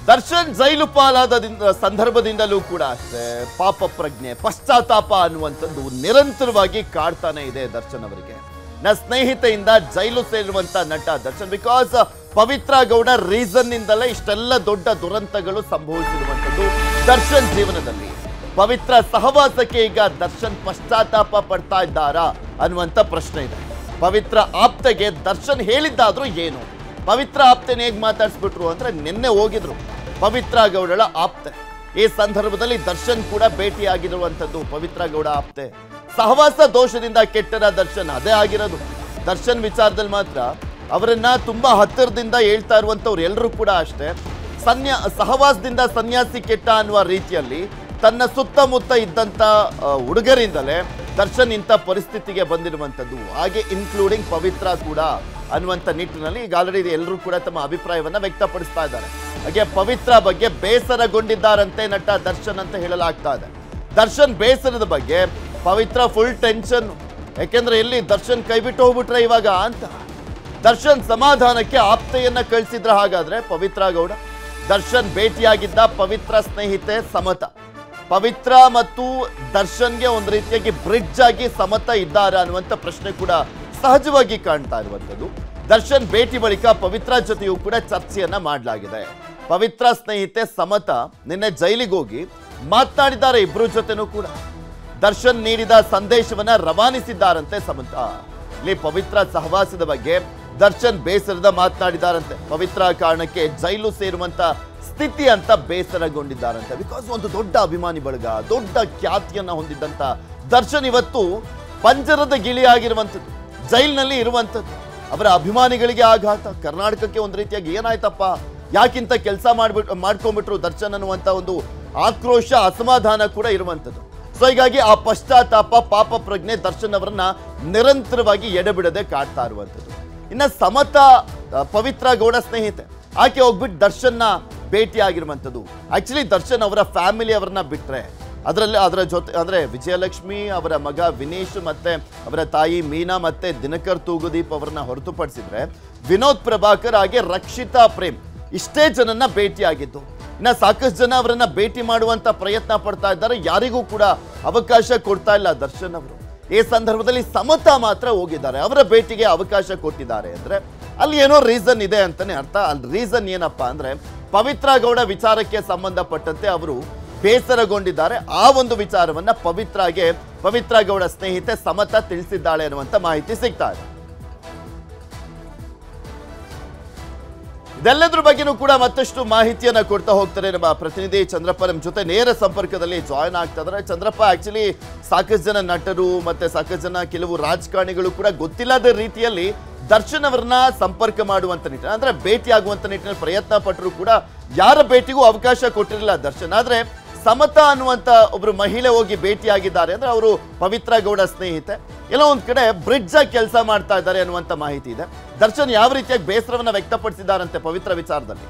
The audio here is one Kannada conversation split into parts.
ದರ್ಶನ್ ಜೈಲು ಪಾಲಾದ ದಿಂದ- ಸಂದರ್ಭದಿಂದಲೂ ಕೂಡ ಅಷ್ಟೇ ಪಾಪ ಪ್ರಜ್ಞೆ ಪಶ್ಚಾತ್ತಾಪ ಅನ್ನುವಂಥದ್ದು ನಿರಂತರವಾಗಿ ಕಾಡ್ತಾನೆ ಇದೆ ದರ್ಶನ್ ಅವರಿಗೆ ನ ಸ್ನೇಹಿತೆಯಿಂದ ಜೈಲು ಸೇರುವಂತ ನಟ ದರ್ಶನ್ ಬಿಕಾಸ್ ಪವಿತ್ರ ಗೌಡ ರೀಸನ್ ನಿಂದಲೇ ಇಷ್ಟೆಲ್ಲ ದೊಡ್ಡ ದುರಂತಗಳು ಸಂಭವಿಸಿರುವಂಥದ್ದು ದರ್ಶನ್ ಜೀವನದಲ್ಲಿ ಪವಿತ್ರ ಸಹವಾಸಕ್ಕೆ ಈಗ ದರ್ಶನ್ ಪಶ್ಚಾತ್ತಾಪ ಪಡ್ತಾ ಇದ್ದಾರಾ ಅನ್ನುವಂಥ ಪ್ರಶ್ನೆ ಇದೆ ಪವಿತ್ರ ಆಪ್ತೆಗೆ ದರ್ಶನ್ ಹೇಳಿದ್ದಾದ್ರೂ ಏನು ಪವಿತ್ರ ಆಪ್ತೆನ ಹೇಗೆ ಮಾತಾಡಿಸ್ಬಿಟ್ರು ಅಂದ್ರೆ ನಿನ್ನೆ ಹೋಗಿದ್ರು ಪವಿತ್ರ ಗೌಡಳ ಆಪ್ತೆ ಈ ಸಂದರ್ಭದಲ್ಲಿ ದರ್ಶನ್ ಕೂಡ ಭೇಟಿಯಾಗಿರುವಂಥದ್ದು ಪವಿತ್ರ ಗೌಡ ಆಪ್ತೆ ಸಹವಾಸ ದೋಷದಿಂದ ಕೆಟ್ಟರ ದರ್ಶನ್ ಅದೇ ಆಗಿರೋದು ದರ್ಶನ್ ವಿಚಾರದಲ್ಲಿ ಮಾತ್ರ ಅವರನ್ನ ತುಂಬಾ ಹತ್ತಿರದಿಂದ ಹೇಳ್ತಾ ಇರುವಂಥವ್ರು ಎಲ್ಲರೂ ಕೂಡ ಅಷ್ಟೇ ಸನ್ಯಾ ಸಹವಾಸದಿಂದ ಸನ್ಯಾಸಿ ಕೆಟ್ಟ ಅನ್ನುವ ರೀತಿಯಲ್ಲಿ ತನ್ನ ಸುತ್ತಮುತ್ತ ಇದ್ದಂಥ ಆ, ಹುಡುಗರಿಂದಲೇ ದರ್ಶನ್ ಇಂಥ ಪರಿಸ್ಥಿತಿಗೆ ಬಂದಿರುವಂಥದ್ದು ಹಾಗೆ ಇನ್ಕ್ಲೂಡಿಂಗ್ ಪವಿತ್ರ ಕೂಡ ಅನ್ನುವಂಥ ನಿಟ್ಟಿನಲ್ಲಿ ಈಗ ಆಲ್ರೆಡಿ ಎಲ್ಲರೂ ಕೂಡ ತಮ್ಮ ಅಭಿಪ್ರಾಯವನ್ನ ವ್ಯಕ್ತಪಡಿಸ್ತಾ ಇದ್ದಾರೆ ಹಾಗೆ ಪವಿತ್ರ ಬಗ್ಗೆ ಬೇಸರಗೊಂಡಿದ್ದಾರಂತೆ ನಟ ದರ್ಶನ್ ಅಂತ ಹೇಳಲಾಗ್ತಾ ಇದೆ ದರ್ಶನ್ ಬೇಸರದ ಬಗ್ಗೆ ಪವಿತ್ರ ಫುಲ್ ಟೆನ್ಷನ್ ಯಾಕೆಂದ್ರೆ ಎಲ್ಲಿ ದರ್ಶನ್ ಕೈ ಬಿಟ್ಟು ಹೋಗ್ಬಿಟ್ರೆ ಇವಾಗ ಅಂತ ದರ್ಶನ್ ಸಮಾಧಾನಕ್ಕೆ ಆಪ್ತೆಯನ್ನ ಕಳಿಸಿದ್ರ ಹಾಗಾದ್ರೆ ಪವಿತ್ರ ಗೌಡ ದರ್ಶನ್ ಭೇಟಿಯಾಗಿದ್ದ ಪವಿತ್ರ ಸ್ನೇಹಿತೆ ಸಮತ ಪವಿತ್ರ ಮತ್ತು ದರ್ಶನ್ಗೆ ಒಂದು ರೀತಿಯಾಗಿ ಬ್ರಿಡ್ಜ್ ಆಗಿ ಸಮತ ಇದ್ದಾರೆ ಅನ್ನುವಂಥ ಪ್ರಶ್ನೆ ಕೂಡ ಸಹಜವಾಗಿ ಕಾಣ್ತಾ ಇರುವಂಥದ್ದು ದರ್ಶನ್ ಭೇಟಿ ಬಳಿಕ ಪವಿತ್ರ ಜೊತೆಯೂ ಕೂಡ ಚರ್ಚೆಯನ್ನ ಮಾಡಲಾಗಿದೆ ಪವಿತ್ರ ಸ್ನೇಹಿತೆ ಸಮತ ನಿನ್ನೆ ಜೈಲಿಗೆ ಹೋಗಿ ಮಾತನಾಡಿದ್ದಾರೆ ಇಬ್ರು ಜೊತೆನೂ ಕೂಡ ದರ್ಶನ್ ನೀಡಿದ ಸಂದೇಶವನ್ನ ರವಾನಿಸಿದ್ದಾರಂತೆ ಸಮಂತ ಇಲ್ಲಿ ಪವಿತ್ರ ಸಹವಾಸದ ಬಗ್ಗೆ ದರ್ಶನ್ ಬೇಸರದ ಮಾತನಾಡಿದಾರಂತೆ ಪವಿತ್ರ ಕಾರಣಕ್ಕೆ ಜೈಲು ಸೇರುವಂತ ಸ್ಥಿತಿ ಅಂತ ಬೇಸರಗೊಂಡಿದ್ದಾರಂತೆ ಬಿಕಾಸ್ ಒಂದು ದೊಡ್ಡ ಅಭಿಮಾನಿ ಬಳಗ ದೊಡ್ಡ ಖ್ಯಾತಿಯನ್ನ ಹೊಂದಿದ್ದಂತ ದರ್ಶನ್ ಇವತ್ತು ಪಂಜರದ ಗಿಳಿಯಾಗಿರುವಂಥದ್ದು ಜೈಲಿನಲ್ಲಿ ಇರುವಂಥದ್ದು ಅವರ ಅಭಿಮಾನಿಗಳಿಗೆ ಆಘಾತ ಕರ್ನಾಟಕಕ್ಕೆ ಒಂದು ರೀತಿಯಾಗಿ ಏನಾಯ್ತಪ್ಪ ಯಾಕಿಂತ ಕೆಲಸ ಮಾಡ್ಬಿಟ್ಟು ಮಾಡ್ಕೊಂಡ್ಬಿಟ್ರು ದರ್ಶನ್ ಅನ್ನುವಂಥ ಒಂದು ಆಕ್ರೋಶ ಅಸಮಾಧಾನ ಕೂಡ ಇರುವಂಥದ್ದು ಸೊ ಹೀಗಾಗಿ ಆ ಪಶ್ಚಾತ್ತಾಪ ಪಾಪ ಪ್ರಜ್ಞೆ ದರ್ಶನ್ ಅವರನ್ನ ನಿರಂತರವಾಗಿ ಎಡೆಬಿಡದೆ ಕಾಡ್ತಾ ಇರುವಂಥದ್ದು ಇನ್ನ ಸಮತ ಆ, ಪವಿತ್ರ ಗೌಡ ಸ್ನೇಹಿತೆ ಆಕೆ ಹೋಗ್ಬಿಟ್ಟು ದರ್ಶನ್ನ ಭೇಟಿ ಆಗಿರುವಂಥದ್ದು ಆಕ್ಚುಲಿ ದರ್ಶನ್ ಅವರ ಫ್ಯಾಮಿಲಿ ಅವರನ್ನ ಬಿಟ್ರೆ ಅದರಲ್ಲಿ ಅದರ ಜೊತೆ ಅಂದ್ರೆ ವಿಜಯಲಕ್ಷ್ಮಿ ಅವರ ಮಗ ವಿನೀಶ್ ಮತ್ತೆ ಅವರ ತಾಯಿ ಮೀನಾ ಮತ್ತೆ ದಿನಕರ್ ತೂಗುದೀಪ್ ಅವರನ್ನ ಹೊರತುಪಡಿಸಿದ್ರೆ ವಿನೋದ್ ಪ್ರಭಾಕರ್ ಹಾಗೆ ರಕ್ಷಿತಾ ಪ್ರೇಮ್ ಇಷ್ಟೇ ಜನನ್ನ ಭೇಟಿಯಾಗಿದ್ದು ಇನ್ನ ಸಾಕಷ್ಟು ಜನ ಅವರನ್ನ ಭೇಟಿ ಮಾಡುವಂತ ಪ್ರಯತ್ನ ಪಡ್ತಾ ಇದ್ದಾರೆ ಯಾರಿಗೂ ಕೂಡ ಅವಕಾಶ ಕೊಡ್ತಾ ಇಲ್ಲ ದರ್ಶನ್ ಅವರು ಈ ಸಂದರ್ಭದಲ್ಲಿ ಸಮತ ಮಾತ್ರ ಹೋಗಿದ್ದಾರೆ ಅವರ ಭೇಟಿಗೆ ಅವಕಾಶ ಕೊಟ್ಟಿದ್ದಾರೆ ಅಂದ್ರೆ ಅಲ್ಲಿ ಏನೋ ರೀಸನ್ ಇದೆ ಅಂತಾನೆ ಅರ್ಥ ಅಲ್ಲಿ ರೀಸನ್ ಏನಪ್ಪಾ ಅಂದ್ರೆ ಪವಿತ್ರ ಗೌಡ ವಿಚಾರಕ್ಕೆ ಸಂಬಂಧಪಟ್ಟಂತೆ ಅವರು ಬೇಸರಗೊಂಡಿದ್ದಾರೆ ಆ ಒಂದು ವಿಚಾರವನ್ನ ಪವಿತ್ರಗೆ ಪವಿತ್ರ ಗೌಡ ಸ್ನೇಹಿತೆ ಸಮತ ತಿಳಿಸಿದ್ದಾಳೆ ಅನ್ನುವಂತ ಮಾಹಿತಿ ಸಿಗ್ತಾ ಇದೆ ಇದೆಲ್ಲದ್ರ ಬಗ್ಗೆನೂ ಕೂಡ ಮತ್ತಷ್ಟು ಮಾಹಿತಿಯನ್ನ ಕೊಡ್ತಾ ಹೋಗ್ತಾರೆ ನಮ್ಮ ಪ್ರತಿನಿಧಿ ಚಂದ್ರಪ್ಪ ನಮ್ಮ ಜೊತೆ ನೇರ ಸಂಪರ್ಕದಲ್ಲಿ ಜಾಯ್ನ್ ಆಗ್ತಾ ಇದಾರೆ ಚಂದ್ರಪ್ಪ ಆಕ್ಚುಲಿ ಸಾಕಷ್ಟು ಜನ ನಟರು ಮತ್ತೆ ಸಾಕಷ್ಟು ಜನ ಕೆಲವು ರಾಜಕಾರಣಿಗಳು ಕೂಡ ಗೊತ್ತಿಲ್ಲದ ರೀತಿಯಲ್ಲಿ ದರ್ಶನ್ ಅವರನ್ನ ಸಂಪರ್ಕ ಮಾಡುವಂತ ನಿಟ್ಟಿನಲ್ಲಿ ಅಂದ್ರೆ ಭೇಟಿ ಆಗುವಂತ ನಿಟ್ಟಿನಲ್ಲಿ ಪ್ರಯತ್ನ ಪಟ್ಟರು ಕೂಡ ಯಾರ ಭೇಟಿಗೂ ಅವಕಾಶ ಕೊಟ್ಟಿರಲಿಲ್ಲ ದರ್ಶನ್ ಆದ್ರೆ ಸಮತಾ ಅನ್ನುವಂತ ಒಬ್ರು ಮಹಿಳೆ ಹೋಗಿ ಭೇಟಿಯಾಗಿದ್ದಾರೆ ಅಂದ್ರೆ ಅವರು ಪವಿತ್ರ ಗೌಡ ಸ್ನೇಹಿತೆ ಎಲ್ಲೋ ಒಂದ್ ಕಡೆ ಬ್ರಿಡ್ಜ್ ಆಗಿ ಕೆಲಸ ಮಾಡ್ತಾ ಇದ್ದಾರೆ ಅನ್ನುವಂತ ಮಾಹಿತಿ ಇದೆ ದರ್ಶನ್ ಯಾವ ರೀತಿಯಾಗಿ ಬೇಸರವನ್ನ ವ್ಯಕ್ತಪಡಿಸಿದ್ದಾರಂತೆ ಪವಿತ್ರ ವಿಚಾರದಲ್ಲಿ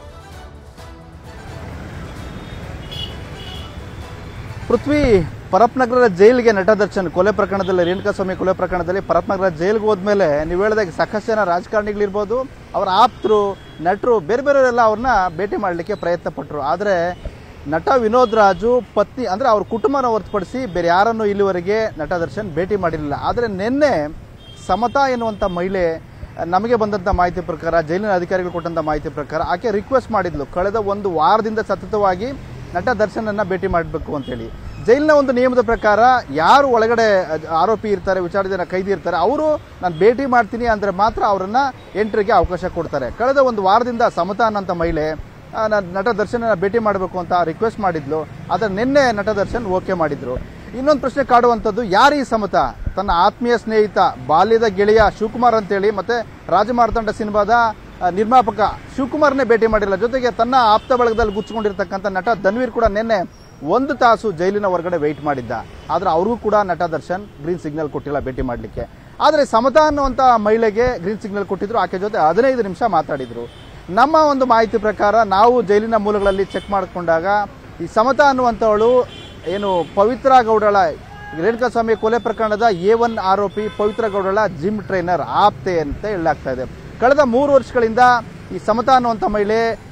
ಪೃಥ್ವಿ ಪರಪ್ನಗರ ಜೈಲಿಗೆ ನಟ ದರ್ಶನ್ ಕೊಲೆ ಪ್ರಕರಣದಲ್ಲಿ ರೇಣುಕಾಸ್ವಾಮಿ ಕೊಲೆ ಪ್ರಕರಣದಲ್ಲಿ ಪರಪ್ನಗರ ಜೈಲಿಗೆ ಹೋದ್ಮೇಲೆ ನೀವು ಹೇಳಿದಾಗ ಸಾಕಷ್ಟು ಜನ ರಾಜಕಾರಣಿಗಳಿರ್ಬೋದು ಅವರ ಆಪ್ತರು ನಟರು ಬೇರೆ ಬೇರೆಯವರೆಲ್ಲ ಅವ್ರನ್ನ ಭೇಟಿ ಮಾಡಲಿಕ್ಕೆ ಪ್ರಯತ್ನ ಪಟ್ಟರು ಆದರೆ ನಟ ವಿನೋದ್ ರಾಜು ಪತ್ನಿ ಅಂದರೆ ಅವ್ರ ಕುಟುಂಬನ ಹೊರತುಪಡಿಸಿ ಬೇರೆ ಯಾರನ್ನು ಇಲ್ಲಿವರೆಗೆ ನಟ ದರ್ಶನ್ ಭೇಟಿ ಮಾಡಿರಲಿಲ್ಲ ಆದರೆ ನಿನ್ನೆ ಸಮತಾ ಎನ್ನುವಂಥ ಮಹಿಳೆ ನಮಗೆ ಬಂದಂಥ ಮಾಹಿತಿ ಪ್ರಕಾರ ಜೈಲಿನ ಅಧಿಕಾರಿಗಳು ಕೊಟ್ಟಂಥ ಮಾಹಿತಿ ಪ್ರಕಾರ ಆಕೆ ರಿಕ್ವೆಸ್ಟ್ ಮಾಡಿದ್ಲು ಕಳೆದ ಒಂದು ವಾರದಿಂದ ಸತತವಾಗಿ ನಟ ದರ್ಶನನ್ನ ಭೇಟಿ ಮಾಡಬೇಕು ಅಂತೇಳಿ ಜೈಲಿನ ಒಂದು ನಿಯಮದ ಪ್ರಕಾರ ಯಾರು ಒಳಗಡೆ ಅದ್- ಆರೋಪಿ ಇರ್ತಾರೆ ವಿಚಾರದಿಂದ ಕೈದಿ ಇರ್ತಾರೆ ಅವರು ನಾನು ಭೇಟಿ ಮಾಡ್ತೀನಿ ಅಂದ್ರೆ ಮಾತ್ರ ಅವರನ್ನ ಎಂಟ್ರಿಗೆ ಅವಕಾಶ ಕೊಡ್ತಾರೆ ಕಳೆದ ಒಂದು ವಾರದಿಂದ ಸಮತಾ ಅನ್ನೋಂಥ ಮಹಿಳೆ ಆ, ನಾನ್ ನಟ ದರ್ಶನ ಭೇಟಿ ಮಾಡಬೇಕು ಅಂತ ರಿಕ್ವೆಸ್ಟ್ ಮಾಡಿದ್ಲು ಆದರೆ ನಿನ್ನೆ ನಟ ದರ್ಶನ್ ಓಕೆ ಮಾಡಿದ್ರು ಇನ್ನೊಂದು ಪ್ರಶ್ನೆ ಕಾಡುವಂಥದ್ದು ಯಾರು ಈ ಸಮತ ತನ್ನ ಆತ್ಮೀಯ ಸ್ನೇಹಿತ ಬಾಲ್ಯದ ಗೆಳೆಯ ಶಿವಕುಮಾರ್ ಅಂತೇಳಿ ಮತ್ತೆ ರಾಜಮಾರ್ತಾಂಡ ಸಿನಿಮಾದ ಆ, ನಿರ್ಮಾಪಕ ಶಿವಕುಮಾರ್ನೇ ಭೇಟಿ ಮಾಡಿಲ್ಲ ಜೊತೆಗೆ ತನ್ನ ಆಪ್ತ ಬಳಗದಲ್ಲಿ ಗುಚ್ಚಿಕೊಂಡಿರ್ತಕ್ಕಂಥ ನಟ ಧನ್ವೀರ್ ಕೂಡ ನಿನ್ನೆ ಒಂದು ತಾಸು ಜೈಲಿನ ಹೊರಗಡೆ ವೆಯ್ಟ್ ಮಾಡಿದ್ದ ಆದ್ರೆ ಅವ್ರಿಗೂ ಕೂಡ ನಟ ದರ್ಶನ್ ಗ್ರೀನ್ ಸಿಗ್ನಲ್ ಕೊಟ್ಟಿಲ್ಲ ಭೇಟಿ ಮಾಡಲಿಕ್ಕೆ ಆದರೆ ಸಮತಾ ಅನ್ನುವಂಥ ಮಹಿಳೆಗೆ ಗ್ರೀನ್ ಸಿಗ್ನಲ್ ಕೊಟ್ಟಿದ್ರು ಆಕೆ ಜೊತೆ ಹದಿನೈದು ನಿಮಿಷ ಮಾತಾಡಿದ್ರು ನಮ್ಮ ಒಂದು ಮಾಹಿತಿ ಪ್ರಕಾರ ನಾವು ಜೈಲಿನ ಮೂಲಗಳಲ್ಲಿ ಚೆಕ್ ಮಾಡಿಕೊಂಡಾಗ ಈ ಸಮತಾ ಅನ್ನುವಂಥವಳು ಏನು ಪವಿತ್ರ ಗೌಡಳ ರೇಣುಕಾಸ್ವಾಮಿ ಕೊಲೆ ಪ್ರಕರಣದ ಎ ಒನ್ ಆರೋಪಿ ಪವಿತ್ರ ಗೌಡಳ ಜಿಮ್ ಟ್ರೈನರ್ ಆಪ್ತೆ ಅಂತ ಹೇಳಲಾಗ್ತಾ ಇದೆ ಕಳೆದ ಮೂರು ವರ್ಷಗಳಿಂದ ಈ ಸಮತಾ ಅನ್ನುವಂಥ ಮಹಿಳೆ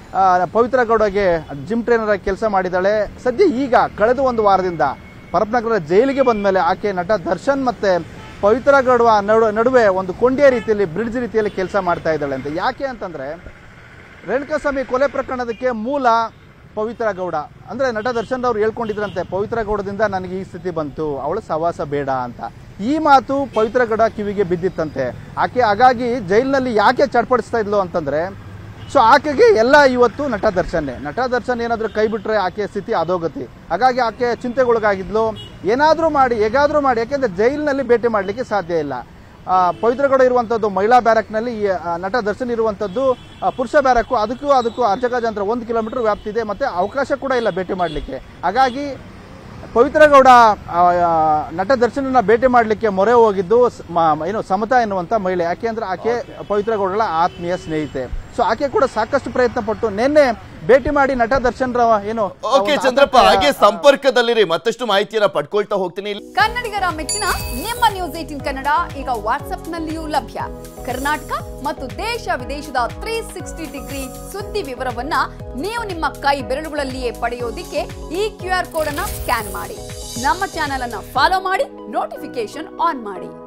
ಆ, ಪವಿತ್ರ ಗೌಡಗೆ ಜಿಮ್ ಟ್ರೈನರ್ ಆಗಿ ಕೆಲಸ ಮಾಡಿದ್ದಾಳೆ ಸದ್ಯ ಈಗ ಕಳೆದ ಒಂದು ವಾರದಿಂದ ಪರಪ್ನಗರ ಜೈಲಿಗೆ ಬಂದ ಮೇಲೆ ಆಕೆ ನಟ ದರ್ಶನ್ ಮತ್ತೆ ಪವಿತ್ರ ಗೌಡ ನಡು ನಡುವೆ ಒಂದು ಕೊಂಡಿಯ ರೀತಿಯಲ್ಲಿ ಬ್ರಿಡ್ಜ್ ರೀತಿಯಲ್ಲಿ ಕೆಲಸ ಮಾಡ್ತಾ ಇದ್ದಾಳೆ ಅಂತ ಯಾಕೆ ಅಂತಂದ್ರೆ ರೇಣುಕಾಸ್ವಾಮಿ ಕೊಲೆ ಪ್ರಕರಣದಕ್ಕೆ ಮೂಲ ಪವಿತ್ರ ಗೌಡ ಅಂದ್ರೆ ನಟ ದರ್ಶನ್ ಅವ್ರು ಹೇಳ್ಕೊಂಡಿದ್ರಂತೆ ಪವಿತ್ರ ಗೌಡದಿಂದ ನನಗೆ ಈ ಸ್ಥಿತಿ ಬಂತು ಅವಳ ಸವಾಸ ಬೇಡ ಅಂತ ಈ ಮಾತು ಪವಿತ್ರ ಗೌಡ ಕಿವಿಗೆ ಬಿದ್ದಿತ್ತಂತೆ ಆಕೆ ಹಾಗಾಗಿ ಜೈಲಿನಲ್ಲಿ ಯಾಕೆ ಚಡ್ಪಡಿಸ್ತಾ ಇದ್ಲು ಅಂತಂದ್ರೆ ಸೊ ಆಕೆಗೆ ಎಲ್ಲ ಇವತ್ತು ನಟ ದರ್ಶನ್ನೇ ನಟ ದರ್ಶನ್ ಏನಾದರೂ ಕೈ ಬಿಟ್ರೆ ಆಕೆ ಸ್ಥಿತಿ ಅಧೋಗತಿ ಹಾಗಾಗಿ ಆಕೆ ಚಿಂತೆಗೊಳಗಾಗಿದ್ಲು ಏನಾದರೂ ಮಾಡಿ ಹೇಗಾದರೂ ಮಾಡಿ ಯಾಕೆಂದ್ರೆ ಜೈಲಿನಲ್ಲಿ ಭೇಟಿ ಮಾಡಲಿಕ್ಕೆ ಸಾಧ್ಯ ಇಲ್ಲ ಆ, ಪವಿತ್ರಗೌಡ ಇರುವಂಥದ್ದು ಮಹಿಳಾ ಬ್ಯಾರಕ್ನಲ್ಲಿ ಈ, ಆ, ನಟ ದರ್ಶನ್ ಇರುವಂಥದ್ದು ಆ, ಪುರುಷ ಬ್ಯಾರಕ್ಕು ಅದಕ್ಕೂ ಅದಕ್ಕೂ ಅರ್ಜಗಜಾಂತರ ಒಂದು ಕಿಲೋಮೀಟರ್ ವ್ಯಾಪ್ತಿ ಇದೆ ಮತ್ತೆ ಅವಕಾಶ ಕೂಡ ಇಲ್ಲ ಭೇಟಿ ಮಾಡಲಿಕ್ಕೆ ಹಾಗಾಗಿ ಪವಿತ್ರಗೌಡ ಆ, ಆ, ನಟ ದರ್ಶನನ ಭೇಟಿ ಮಾಡಲಿಕ್ಕೆ ಮೊರೆ ಹೋಗಿದ್ದು ಸ- ಮ- ಏನು ಸಮತಾ ಎನ್ನುವಂಥ ಮಹಿಳೆ ಯಾಕೆ ಅಂದ್ರೆ ಆಕೆ ಪವಿತ್ರಗೌಡಳ ಆತ್ಮೀಯ ಸ್ನೇಹಿತೆ ಸೊ ಆಕೆ ಕೂಡ ಸಾಕಷ್ಟು ಪ್ರಯತ್ನ ಪಟ್ಟು ನಿನ್ನೆ ಭೇಟಿ ಮಾಡಿ ನಟ ದರ್ಶನ್ ರವ ಏನು ಆ ಓಕೆ ಒಂದು ಚಂದ್ರಪ್ಪ ಆತ್ಮೀಯ- ಹಾಗೆ ಸಂಪರ್ಕದಲ್ಲಿರಿ ಮತ್ತಷ್ಟು ಮಾಹಿತಿಯನ್ನ ಪಡ್ಕೊಳ್ತಾ ಹೋಗ್ತೀನಿ ಕನ್ನಡಿಗರ ಮೆಚ್ಚಿನ ನಿಮ್ಮ ನ್ಯೂಸ್ ಏಟಿನ್ ಕನ್ನಡ ಈಗ ವಾಟ್ಸ್ಆಪ್ನಲ್ಲಿಯೂ ಲಭ್ಯ ಕರ್ನಾಟಕ ಮತ್ತು ದೇಶ ವಿದೇಶದ ತ್ರೀ ಸಿಕ್ಸ್ಟಿ ಡಿಗ್ರಿ ಸುದ್ದಿ ವಿವರವನ್ನ ನೀವು ನಿಮ್ಮ ಕೈ ಬೆರಳುಗಳಲ್ಲಿಯೇ ಪಡೆಯೋದಿಕ್ಕೆ ಈ ಕ್ಯೂ ಆರ್ ಕೋಡ್ ಅನ್ನ ಸ್ಕ್ಯಾನ್ ಮಾಡಿ ನಮ್ಮ ಚಾನೆಲ್ ಅನ್ನ ಫಾಲೋ ಮಾಡಿ ನೋಟಿಫಿಕೇಶನ್ ಆನ್ ಮಾಡಿ